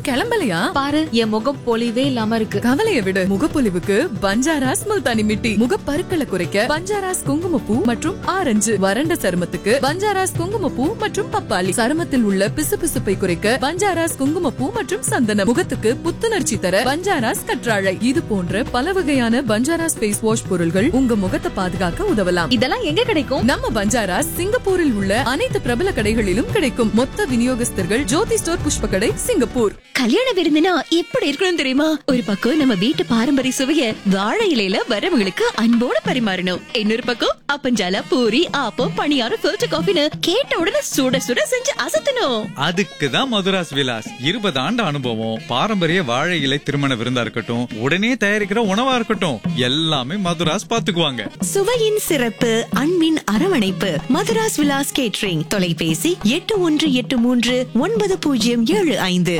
இன்னும் கிளம்பலையா பாரு என் முகம் பொலிவே இல்லாம இருக்கு கவலைய விடு முகப்பொலிவுக்கு பஞ்சாராஸ் முல்தானி மிட்டி முகப்பருக்களை குறைக்க பஞ்சாராஸ் குங்குமப்பூ மற்றும் ஆரஞ்சு வறண்ட சருமத்துக்கு பஞ்சாராஸ் குங்குமப்பூ மற்றும் பப்பாளி சருமத்தில் உள்ள பிசுபிசுப்பை குறைக்க பஞ்சாராஸ் குங்குமப்பூ மற்றும் சந்தனம் முகத்துக்கு புத்துணர்ச்சி தர பஞ்சாராஸ் கற்றாழை இது போன்ற பல வகையான பஞ்சாராஸ் ஃபேஸ் வாஷ் பொருள்கள் உங்க முகத்தை பாதுகாக்க உதவலாம் இதெல்லாம் எங்க கிடைக்கும் நம்ம பஞ்சாராஸ் சிங்கப்பூரில் உள்ள அனைத்து பிரபல கடைகளிலும் கிடைக்கும் மொத்த விநியோகஸ்தர்கள் ஜோதி ஸ்டோர் புஷ்ப கடை சிங்கப்பூர் கல்யாண விருந்துனா எப்படி இருக்கணும் தெரியுமா ஒரு பக்கம் நம்ம வீட்டு பாரம்பரிய சுவைய வாழை இலையில வரவங்களுக்கு அன்போட பரிமாறணும் இன்னொரு பக்கம் அப்பஞ்சால பூரி ஆப்பம் பணியாரம் ஃபில்டர் காஃபின்னு கேட்ட உடனே சுட சுட செஞ்சு அசத்தணும் அதுக்கு தான் மதுராஸ் விலாஸ் இருபது ஆண்டு அனுபவம் பாரம்பரிய வாழை இலை திருமண விருந்தா இருக்கட்டும் உடனே தயாரிக்கிற உணவா இருக்கட்டும் எல்லாமே மதுராஸ் பாத்துக்குவாங்க சுவையின் சிறப்பு அன்பின் அரவணைப்பு மதுராஸ் விலாஸ் கேட்ரிங் தொலைபேசி எட்டு ஒன்று எட்டு மூன்று ஒன்பது பூஜ்ஜியம் ஏழு ஐந்து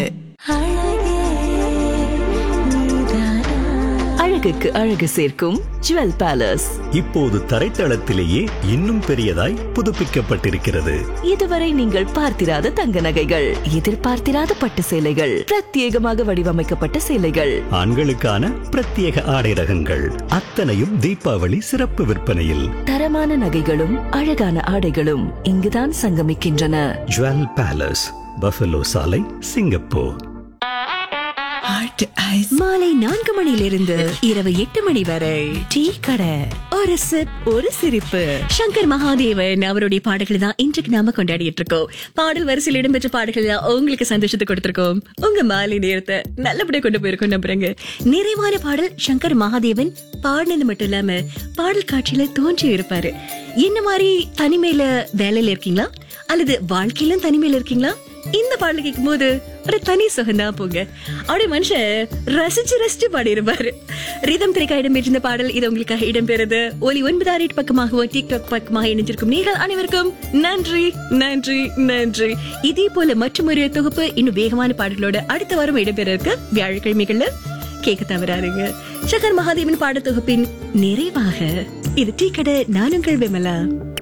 அழகுக்கு அழகு சேர்க்கும் ஜுவல் பேலஸ் இப்போது தரைத்தளத்திலேயே இன்னும் பெரியதாய் புதுப்பிக்கப்பட்டிருக்கிறது இதுவரை நீங்கள் பார்த்திராத தங்க நகைகள் எதிர்பார்த்திராத பட்டு சேலைகள் பிரத்யேகமாக வடிவமைக்கப்பட்ட சேலைகள் ஆண்களுக்கான பிரத்யேக ஆடை ரகங்கள் அத்தனையும் தீபாவளி சிறப்பு விற்பனையில் தரமான நகைகளும் அழகான ஆடைகளும் இங்குதான் சங்கமிக்கின்றன ஜுவல் பேலஸ் பஃபலோ சாலை சிங்கப்பூர் மாலை நான்கு மணியிலிருந்து இரவு எட்டு மணி வரை டீ கடை ஒரு சிப் ஒரு சிரிப்பு சங்கர் மகாதேவன் அவருடைய பாடல்களை தான் இன்றைக்கு நாம கொண்டாடிட்டு இருக்கோம் பாடல் வரிசையில் இடம்பெற்ற பாடல்கள் தான் உங்களுக்கு சந்தோஷத்தை கொடுத்திருக்கோம் உங்க மாலை நேரத்தை நல்லபடியா கொண்டு போயிருக்கோம் நம்புறேங்க நிறைவான பாடல் சங்கர் மகாதேவன் பாடினது மட்டும் இல்லாம பாடல் காட்சியில தோன்றி இருப்பாரு என்ன மாதிரி தனிமையில வேலையில இருக்கீங்களா அல்லது வாழ்க்கையிலும் தனிமையில இருக்கீங்களா இந்த பாடல் கேட்கும் போது ஒரு தனி சுகம்தான் போங்க அப்படியே மனுஷன் ரசிச்சு ரசிச்சு பாடியிருப்பாரு ரிதம் திரைக்கா இடம்பெற்றிருந்த பாடல் இது உங்களுக்காக இடம்பெறுது ஒலி ஒன்பதாம் எட்டு பக்கமாகவும் டிக்டாக் பக்கமாக இணைஞ்சிருக்கும் நீங்கள் அனைவருக்கும் நன்றி நன்றி நன்றி இதே போல மற்றொரு தொகுப்பு இன்னும் வேகமான பாடல்களோட அடுத்த வாரம் இடம்பெற இருக்கு வியாழக்கிழமைகள்ல கேட்க தவறாருங்க சங்கர் மகாதேவன் பாட தொகுப்பின் நிறைவாக இது டீ கடை நானுங்கள் விமலா